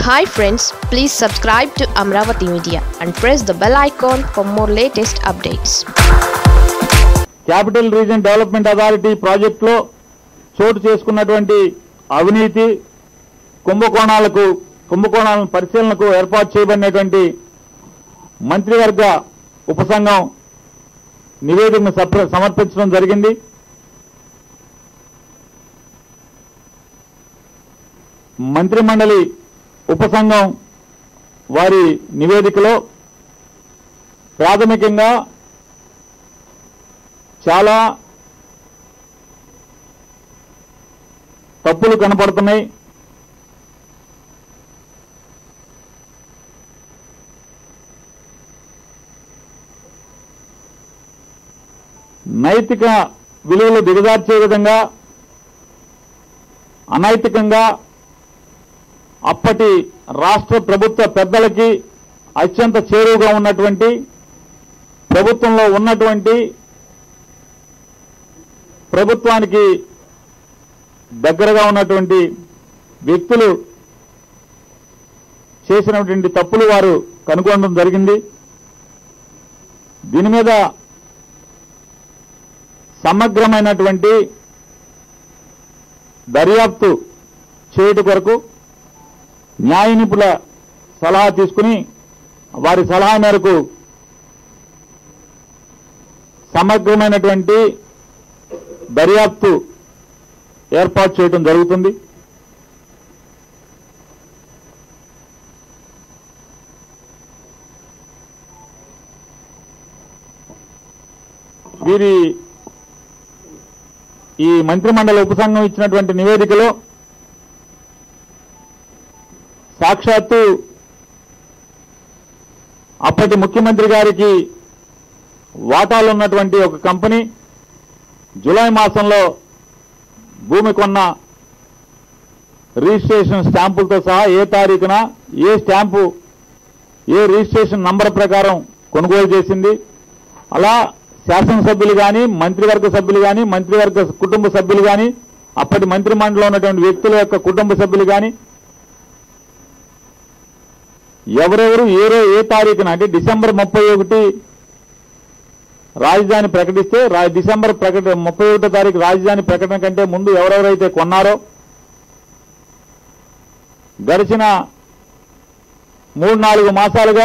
hi friends please subscribe to Amaravati media and press the bell icon for more latest updates capital region development authority ప్రాజెక్టులో చోటు చేసుకున్నటువంటి అవినీతి కుంభకోణాలకు కుంభకోణాలను పరిశీలనకు ఏర్పాటు చేయబడినటువంటి మంత్రివర్గ ఉపసంఘం నివేదికను సప్ర- సమర్పించడం జరిగింది మంత్రిమండలి ఉపసంఘం వారి నివేదికలో ప్రాథమికంగా చాలా తప్పులు కనపడుతున్నాయి నైతిక విలువలు దిగజార్చే విధంగా అనైతికంగా అప్పటి రాష్ట్ర ప్రభుత్వ పెద్దలకి అత్యంత చేరువుగా ఉన్నటువంటి ప్రభుత్వంలో ఉన్నటువంటి ప్రభుత్వానికి దగ్గరగా ఉన్నటువంటి వ్యక్తులు చేసినటువంటి తప్పులు వారు కనుగొనడం జరిగింది దీని మీద సమగ్రమైనటువంటి దర్యాప్తు చేయుట కొరకు న్యాయ నిపుణుల సలహా తీసుకుని వారి సలహా మేరకు సమగ్రమైనటువంటి దర్యాప్తు ఏర్పాటు చేయడం జరుగుతుంది వీరి ఈ మంత్రిమండలి ఉపసంఘం ఇచ్చినటువంటి నివేదికలో సాక్షాత్తు అప్పటి ముఖ్యమంత్రి గారికి వాటాలు ఉన్నటువంటి ఒక కంపెనీ జూలై మాసంలో భూమి కొన్న రిజిస్ట్రేషన్ స్టాంపులతో సహా ఏ తారీఖున ఏ స్టాంపు ఏ రిజిస్ట్రేషన్ నంబర్ ప్రకారం కొనుగోలు చేసింది అలా శాసనసభ్యులు కానీ మంత్రివర్గ సభ్యులు కానీ మంత్రివర్గ కుటుంబ సభ్యులు కానీ అప్పటి మంత్రిమండలిలో ఉన్నటువంటి వ్యక్తుల యొక్క కుటుంబ సభ్యులు కానీ ఎవరెవరు ఏ రో- ఏ తారీఖున అంటే డిసెంబర్ ముప్పై ఒకటి రాజధాని ప్రకటిస్తే రా- డిసెంబర్ ప్రకట ముప్పై ఒకటో తారీఖు రాజధాని ప్రకటన కంటే ముందు ఎవరెవరైతే కొన్నారో గడిచిన మూడు నాలుగు మాసాలుగా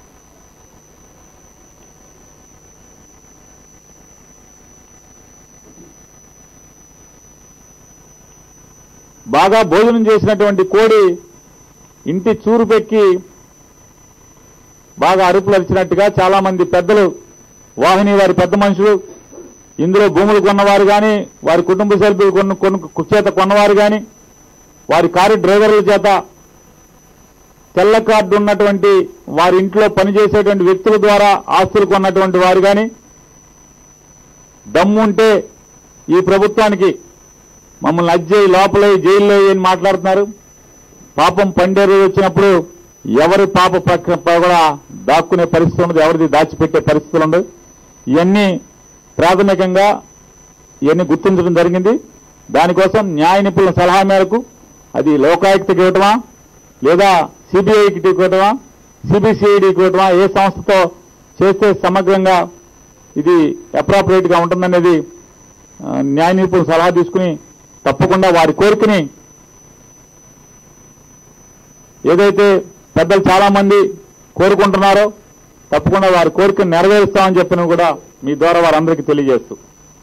బాగా భోజనం చేసినటువంటి కోడి ఇంటి చూరు పెక్కి బాగా అరుపులు అరిచినట్టుగా చాలా మంది పెద్దలు వాహిని వారి పెద్ద మనుషులు ఇందులో భూములు కొన్నవారు కానీ వారి కుటుంబ సభ్యులు కొన్న కొను చేత కొన్నవారు కానీ వారి కారు డ్రైవర్ల చేత తెల్ల కార్డు ఉన్నటువంటి వారి ఇంట్లో పనిచేసేటువంటి వ్యక్తుల ద్వారా ఆస్తులు కొన్నటువంటి వారు కానీ దమ్ముంటే ఈ ప్రభుత్వానికి మమ్మల్ని అజ్జేయి లోపలే జైల్లో అని మాట్లాడుతున్నారు పాపం పండే రోజు వచ్చినప్పుడు ఎవరి పాప పక్క కూడా దాక్కునే పరిస్థితి ఉండదు ఎవరిది దాచిపెట్టే పరిస్థితులు ఉండదు ఇవన్నీ ప్రాథమికంగా ఇవన్నీ గుర్తించడం జరిగింది దానికోసం న్యాయ నిపుణుల సలహా మేరకు అది లోకాయుక్తకి ఇవ్వటమా లేదా సిబిఐకి ఇవ్వటమా సిబిసిఐడికి ఇవ్వటమా ఏ సంస్థతో చేస్తే సమగ్రంగా ఇది అప్రాపరేట్ గా ఉంటుందనేది ఆ, న్యాయ నిపుణుల సలహా తీసుకుని తప్పకుండా వారి కోరికని ఏదైతే పెద్దలు చాలా మంది కోరుకుంటున్నారో తప్పకుండా వారి కోరికను నెరవేరుస్తామని చెప్పిన కూడా మీ ద్వారా వారందరికీ తెలియజేస్తూ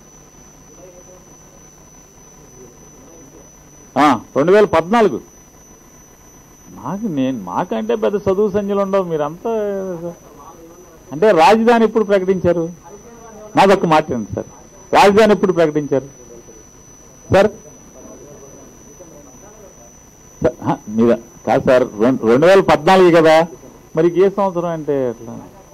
రెండు వేల పద్నాలుగు మాకు నేను మాకంటే పెద్ద చదువు సంఖ్యలు ఉండవు మీరంతా అంటే రాజధాని ఎప్పుడు ప్రకటించారు నాదొక్క మాట వినండి సార్ రాజధాని ఎప్పుడు ప్రకటించారు సార్ సార్, హ, మీద కాదు సార్ రెండు రెండు వేల పద్నాలుగు కదా మరి ఏ సంవత్సరం అంటే అట్లా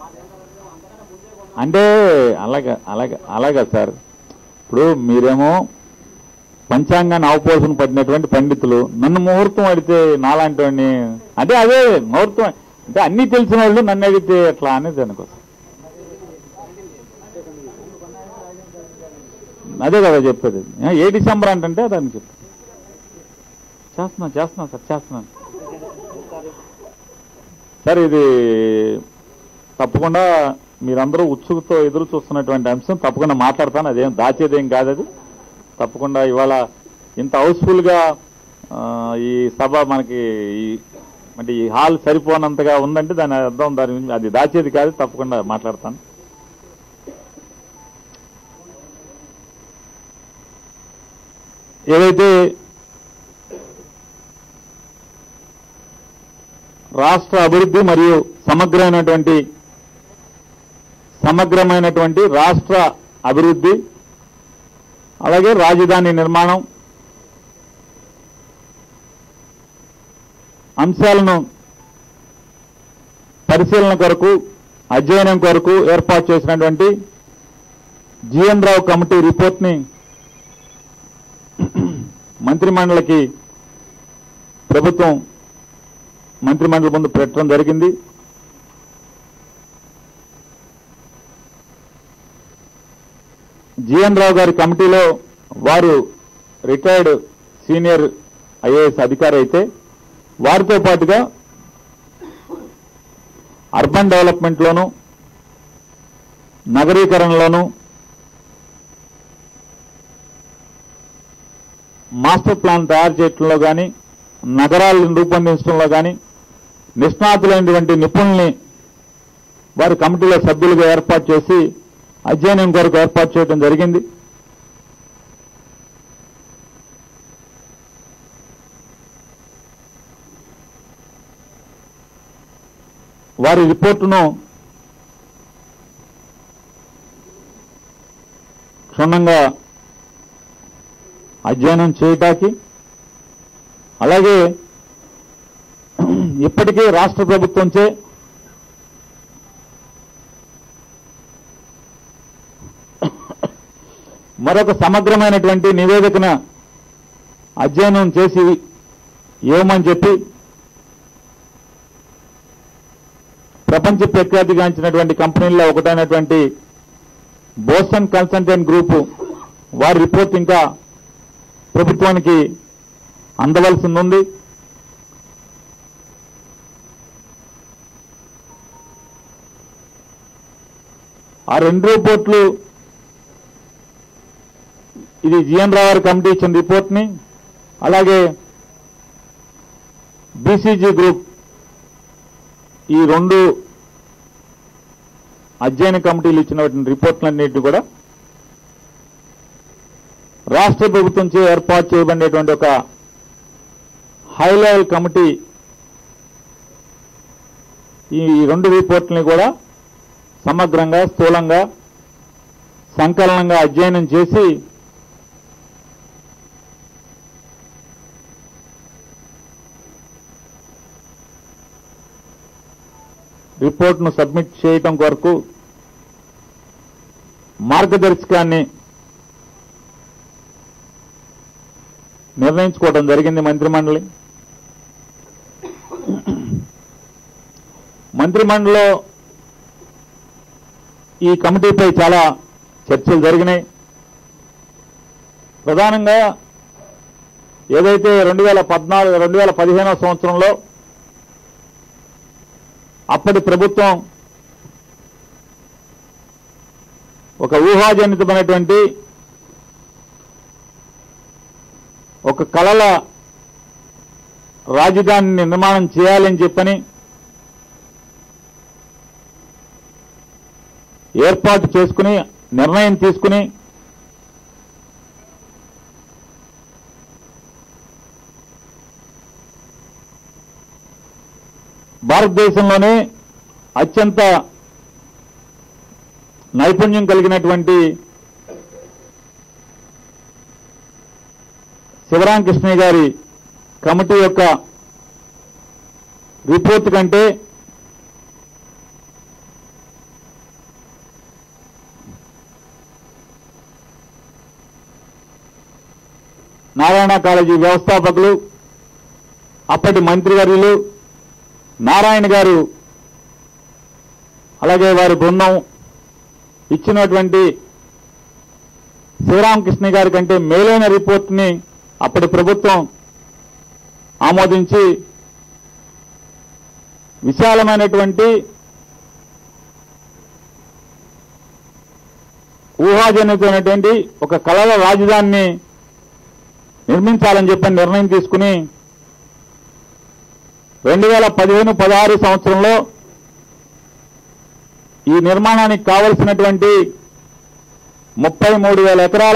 అంటే అలాగా అలాగా అలాగా సార్ ఇప్పుడు మీరేమో పంచాంగాన్ని అవపోసన పడినటువంటి పండితులు నన్ను ముహూర్తం అడిగితే నాలాంటి వాడిని అంటే అదే ముహూర్తం అంటే అన్ని తెలిసిన వాళ్ళు నన్ను అడిగితే ఎట్లా అనేది దానికోసం అదే కదా చెప్పేది ఏ- ఏ డిసెంబర్ అంటే దాన్ని చెప్పు చేస్తున్నాను చేస్తున్నాను సార్ చేస్తున్నాను సార్ ఇది తప్పకుండా మీరందరూ ఉత్సుకతో ఎదురు చూస్తున్నటువంటి అంశం తప్పకుండా మాట్లాడతాను అదేం దాచేదేం కాదు అది తప్పకుండా ఇవాళ ఇంత హౌస్ఫుల్ గా ఆ, ఈ సభ మనకి ఈ అంటే ఈ హాల్ సరిపోనంతగా ఉందంటే దాని అర్థం దాని గురించి- అది దాచేది కాదు తప్పకుండా మాట్లాడతాను ఏదైతే రాష్ట్ర అభివృద్ధి మరియు సమగ్రమైనటువంటి సమగ్రమైనటువంటి రాష్ట్ర అభివృద్ధి అలాగే రాజధాని నిర్మాణం అంశాలను పరిశీలన కొరకు అధ్యయనం కొరకు ఏర్పాటు చేసినటువంటి జిఎన్ రావు కమిటీ రిపోర్ట్ని మంత్రిమండలికి ప్రభుత్వం మంత్రిమండలి ముందు పెట్టడం జరిగింది జిఎన్ రావు గారి కమిటీలో వారు రిటైర్డ్ సీనియర్ ఐఏఎస్ అధికారి అయితే వారితో పాటుగా అర్బన్ డెవలప్మెంట్లోను నగరీకరణలోను మాస్టర్ ప్లాన్ తయారు చేయడంలో కానీ నగరాలను రూపొందించడంలో కానీ నిష్ణాతులైనటువంటి నిపుణుల్ని వారి కమిటీలో సభ్యులుగా ఏర్పాటు చేసి అధ్యయనం కొరకు ఏర్పాటు చేయడం జరిగింది వారి రిపోర్టును క్షుణ్ణంగా అధ్యయనం చేయటానికి అలాగే ఇప్పటికే రాష్ట్ర ప్రభుత్వంచే మరొక సమగ్రమైనటువంటి నివేదికన అధ్యయనం చేసి ఇవ్వమని చెప్పి ప్రపంచ ప్రఖ్యాతిగాంచినటువంటి కంపెనీల్లో ఒకటైనటువంటి బోస్టన్ కన్సల్టెంట్ గ్రూపు వారి రిపోర్ట్ ఇంకా ప్రభుత్వానికి అందవలసి ఉంది ఆ రెండు రిపోర్ట్లు ఇది జిఎన్ రావు గారి కమిటీ ఇచ్చిన రిపోర్ట్ని అలాగే బీసీజీ గ్రూప్ ఈ రెండు అధ్యయన కమిటీలు ఇచ్చినటువంటి రిపోర్ట్లన్నింటినీ కూడా రాష్ట్ర ప్రభుత్వంచే ఏర్పాటు చేయబడినటువంటి ఒక హై లెవెల్ కమిటీ ఈ రెండు రిపోర్ట్లని కూడా సమగ్రంగా స్థూలంగా సంకలనంగా అధ్యయనం చేసి రిపోర్ట్ను సబ్మిట్ చేయటం కొరకు మార్గదర్శకాన్ని నిర్ణయించుకోవడం జరిగింది మంత్రిమండలి మంత్రిమండలిలో ఈ కమిటీపై చాలా చర్చలు జరిగినాయి ప్రధానంగా ఏదైతే రెండు వేల పద్నాలుగు రెండు వేల పదిహేనవ సంవత్సరంలో అప్పటి ప్రభుత్వం ఒక ఊహాజనితమైనటువంటి ఒక కళల రాజధానిని నిర్మాణం చేయాలని చెప్పని ఏర్పాటు చేసుకుని నిర్ణయం తీసుకుని భారతదేశంలోనే అత్యంత నైపుణ్యం కలిగినటువంటి శివరామకృష్ణయ్య గారి కమిటీ యొక్క రిపోర్ట్ కంటే నారాయణ కాలేజీ వ్యవస్థాపకులు అప్పటి మంత్రివర్యులు నారాయణ గారు అలాగే వారి బృందం ఇచ్చినటువంటి శివరామకృష్ణ గారి కంటే మేలైన రిపోర్ట్ని అప్పటి ప్రభుత్వం ఆమోదించి విశాలమైనటువంటి ఊహాజనితమైనటువంటి ఒక కళల రాజధానిని నిర్మించాలని చెప్పి నిర్ణయం తీసుకుని రెండు వేల పదిహేను పదహారు సంవత్సరంలో ఈ నిర్మాణానికి కావలసినటువంటి ముప్పై మూడు వేల ఎకరాల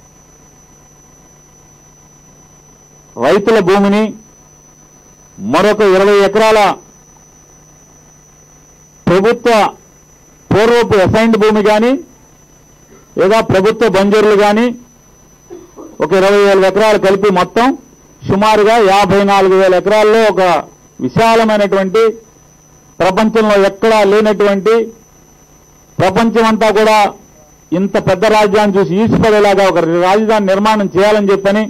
రైతుల భూమిని మరొక ఇరవై ఎకరాల ప్రభుత్వ పూర్వపు అసైన్డ్ భూమి కానీ లేదా ప్రభుత్వ బంజరులు కానీ ఒక ఇరవై వేల ఎకరాలు కలిపి మొత్తం సుమారుగా యాభై నాలుగు వేల ఎకరాల్లో ఒక విశాలమైనటువంటి ప్రపంచంలో ఎక్కడా లేనటువంటి ప్రపంచమంతా కూడా ఇంత పెద్ద రాజ్యాన్ని చూసి ఈసిపడేలాగా ఒక రాజధాని నిర్మాణం చేయాలని చెప్పని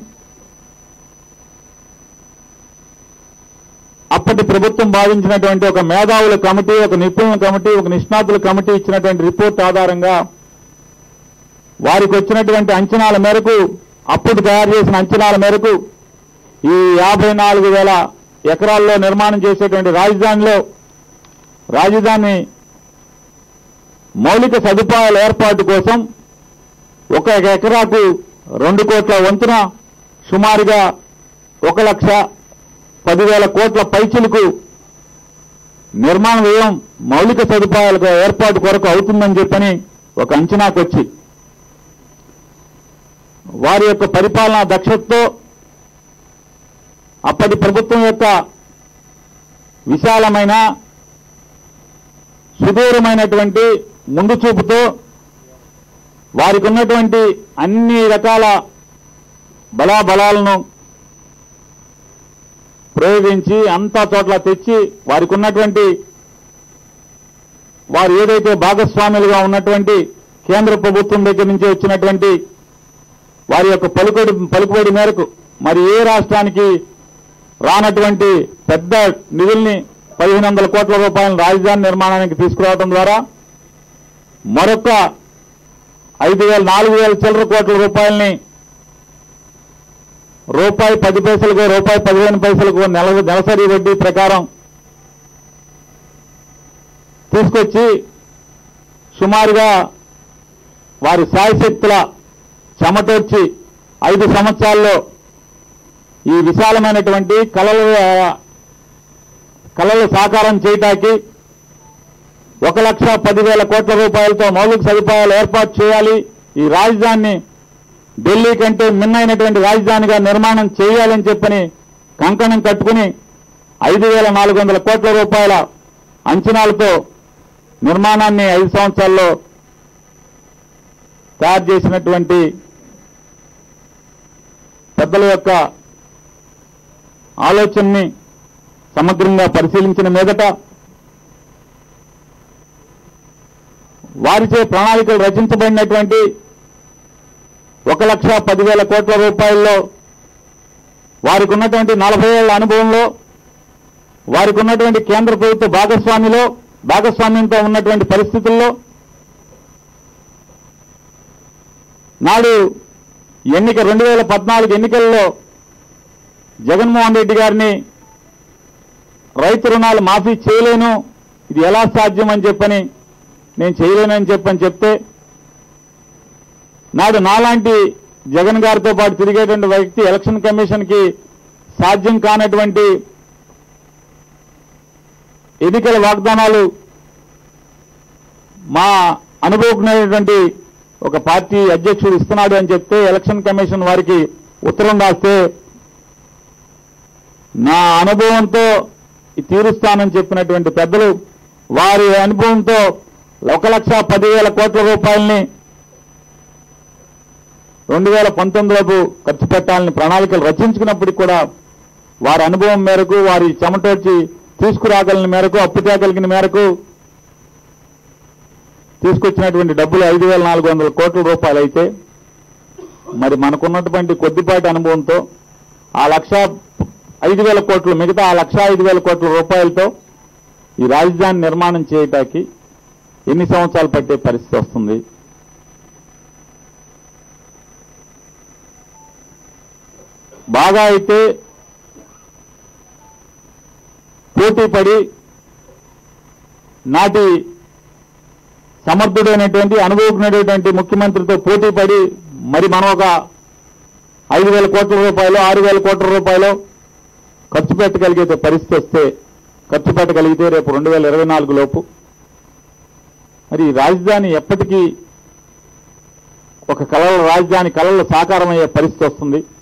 అప్పటి ప్రభుత్వం భావించినటువంటి ఒక మేధావుల కమిటీ ఒక నిపుణుల కమిటీ ఒక నిష్ణాతుల కమిటీ ఇచ్చినటువంటి రిపోర్ట్ ఆధారంగా వారికి వచ్చినటువంటి అంచనాల మేరకు అప్పుడు తయారు చేసిన అంచనాల మేరకు ఈ యాభై నాలుగు వేల ఎకరాల్లో నిర్మాణం చేసేటువంటి రాజధానిలో రాజధాని మౌలిక సదుపాయాల ఏర్పాటు కోసం ఒక ఎకరాకు రెండు కోట్ల వంతున సుమారుగా ఒక లక్ష పదివేల కోట్ల పైచులకు నిర్మాణ వ్యయం మౌలిక సదుపాయాల ఏర్పాటు కొరకు అవుతుందని చెప్పని ఒక అంచనాకు వచ్చి వారి యొక్క పరిపాలనా దక్షతతో అప్పటి ప్రభుత్వం యొక్క విశాలమైన సుదూరమైనటువంటి ముందు చూపుతో వారికి ఉన్నటువంటి అన్ని రకాల బలాబలాలను ప్రయోగించి అంతా చోట్ల తెచ్చి వారికి ఉన్నటువంటి వారు ఏదైతే భాగస్వాములుగా ఉన్నటువంటి కేంద్ర ప్రభుత్వం దగ్గర నుంచి వచ్చినటువంటి వారి యొక్క పలుకుబడి పలుకుబడి మేరకు మరి ఏ రాష్ట్రానికి రానటువంటి పెద్ద నిధుల్ని పదిహేను వందల కోట్ల రూపాయల రాజధాని నిర్మాణానికి తీసుకురావడం ద్వారా మరొక ఐదు వేల నాలుగు వేల చిల్లర కోట్ల రూపాయలని రూపాయి పది పైసలకు రూపాయి పదిహేను పైసలకు నెల నెలసరి వడ్డీ ప్రకారం తీసుకొచ్చి సుమారుగా వారి సాయశక్తుల చెమటొచ్చి ఐదు సంవత్సరాల్లో ఈ విశాలమైనటువంటి కళల కళలు సాకారం చేయటానికి ఒక లక్ష పదివేల కోట్ల రూపాయలతో మౌలిక సదుపాయాలు ఏర్పాటు చేయాలి ఈ రాజధానిని ఢిల్లీ కంటే మిన్నైనటువంటి రాజధానిగా నిర్మాణం చేయాలని చెప్పని కంకణం కట్టుకుని ఐదు వేల నాలుగు వందల కోట్ల రూపాయల అంచనాలతో నిర్మాణాన్ని ఐదు సంవత్సరాల్లో తయారు చేసినటువంటి పెద్దల యొక్క ఆలోచనని సమగ్రంగా పరిశీలించిన మీదట వారిచే ప్రణాళికలు రచించబడినటువంటి ఒక లక్ష పదివేల కోట్ల రూపాయల్లో వారికి ఉన్నటువంటి నలభై ఏళ్ల అనుభవంలో వారికి ఉన్నటువంటి కేంద్ర ప్రభుత్వ భాగస్వామిలో భాగస్వామ్యంతో ఉన్నటువంటి పరిస్థితుల్లో నాడు ఎన్నిక రెండు వేల పద్నాలుగు ఎన్నికల్లో జగన్మోహన్ రెడ్డి గారిని రైతు రుణాలు మాఫీ చేయలేను ఇది ఎలా సాధ్యం అని చెప్పని నేను చేయలేనని చెప్పని చెప్తే నాడు నాలాంటి జగన్ గారితో పాటు తిరిగేటువంటి వ్యక్తి ఎలక్షన్ కమిషన్ కి సాధ్యం కానటువంటి ఎన్నికల వాగ్దానాలు మా అనుభవజ్ఞమైనటువంటి ఒక పార్టీ అధ్యక్షుడు ఇస్తున్నాడు అని చెప్తే ఎలక్షన్ కమిషన్ వారికి ఉత్తరం రాస్తే నా అనుభవంతో ఇది తీరుస్తానని చెప్పినటువంటి పెద్దలు వారి అనుభవంతో ఒక లక్ష పదివేల కోట్ల రూపాయల్ని రెండు వేల పంతొమ్మిదిలోపు ఖర్చు పెట్టాలని ప్రణాళికలు రచించుకున్నప్పటికీ కూడా వారి అనుభవం మేరకు వారి చెమటోడ్చి తీసుకురాగలిగిన మేరకు అప్పు తేగలిగిన మేరకు తీసుకొచ్చినటువంటి డబ్బులు ఐదు వేల నాలుగు వందల కోట్ల రూపాయలు అయితే మరి మనకున్నటువంటి కొద్దిపాటి అనుభవంతో ఆ లక్ష ఐదు వేల కోట్లు మిగతా ఆ లక్ష ఐదు వేల కోట్ల రూపాయలతో ఈ రాజధాని నిర్మాణం చేయటానికి ఎన్ని సంవత్సరాలు పట్టే పరిస్థితి వస్తుంది బాగా అయితే పోటీ పడి నాటి సమర్థుడైనటువంటి అనుభవజ్ఞుడైనటువంటి ముఖ్యమంత్రితో పోటీ పడి మరి మనం ఒక ఐదు వేల కోట్ల రూపాయలు ఆరు వేల కోట్ల రూపాయలు ఖర్చు పెట్టగలిగే పరిస్థితి వస్తే ఖర్చు పెట్టగలిగితే రేపు రెండు వేల ఇరవై నాలుగు లోపు మరి ఈ రాజధాని ఎప్పటికీ ఒక కళల రాజధాని కళలు సాకారమయ్యే పరిస్థితి వస్తుంది